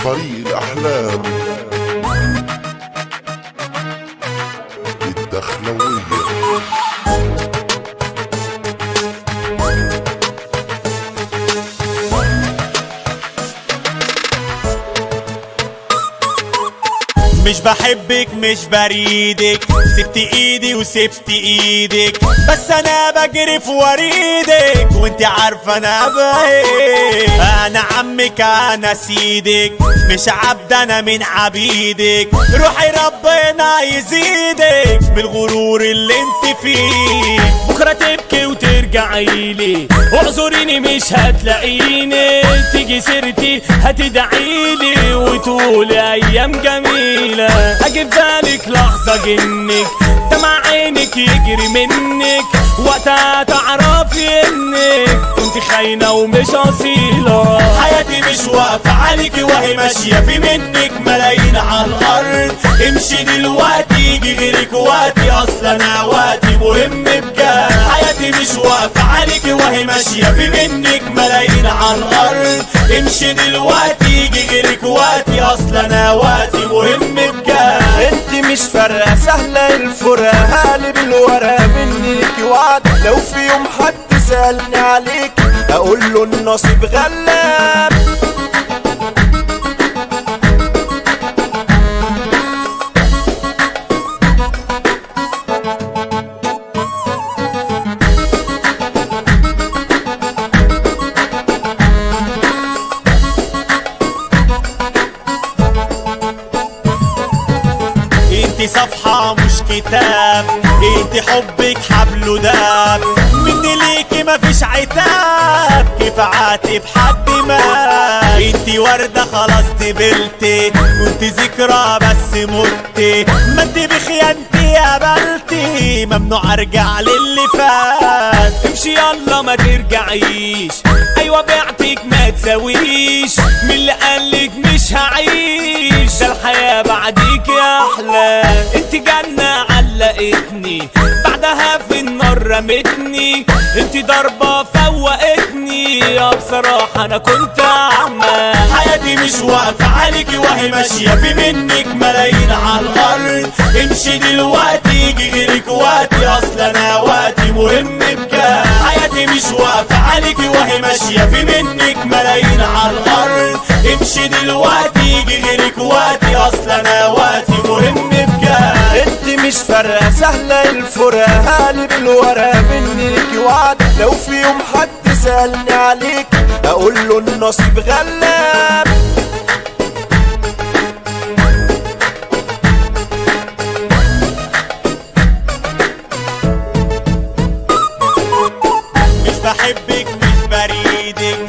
فريق الأحلام الدخلوية مش بحبك مش بريدك سبت ايدي وسبت ايدك بس انا بجري في وريدك وانت عارفه انا بايه انا عمك انا سيدك مش عبد انا من عبيدك روحي ربنا يزيدك بالغرور اللي انت فيه بكرة تبكي وترجعيلي اعذريني مش هتلاقيني تيجي سيرتي هتدعيلي وتقولي ايام جميلة اجي في بالك لحظة جنك دمع عينك يجري منك وقتها تعرفي انك كنت خاينة ومش اصيلة حياتي مش واقفة عليكي وهي ماشية في منك ملايين على الأرض امشي دلوقتي يجي غيرك وقتي أصلا أنا وقتي مهم بجد حياتي مش واقفة عليكي وهي ماشية في منك ملايين على الأرض امشي دلوقتي يجي غيرك وقتي أصلا أنا وقتي مهم بجد انت مش فارقة سهلة الفرقة هقلب الورقة منك وعد لو في يوم حد سألني عليك اقول له النصيب غلاب انت صفحة مش كتاب انت حبك حبل داب مني ليكي مفيش عتاب كيف عاتب حد ما انت وردة خلاص دبلتي كنت ذكرى بس متي ما انت بخيانتي قبلتي ممنوع ارجع للي فات امشي يلا ما ترجعيش ايوه بعتك ما تساويش من اللي قالك مش هعيش ده الحياة بعديك يا احلى انت جنة علقتني بعدها في النار رمتني انت ضربة فوقتني يا بصراحة انا كنت اعمى حياتي مش واقفة عليكي وهي ماشية في منك ملايين على الأرض امشي دلوقتي يجي غيرك وقتي أصلا أنا وقتي مهم بجد حياتي مش واقفة عليكي وهي ماشية في منك ملايين على الأرض امشي دلوقتي يجي غيرك وقتي أصلا أنا وقتي مهم بجد انت مش فارقة سهلة الفرقة هقلب الورقة منك وعد لو في يوم حد سألني عليك اقول له النصيب غلاب مش بحبك مش بريدك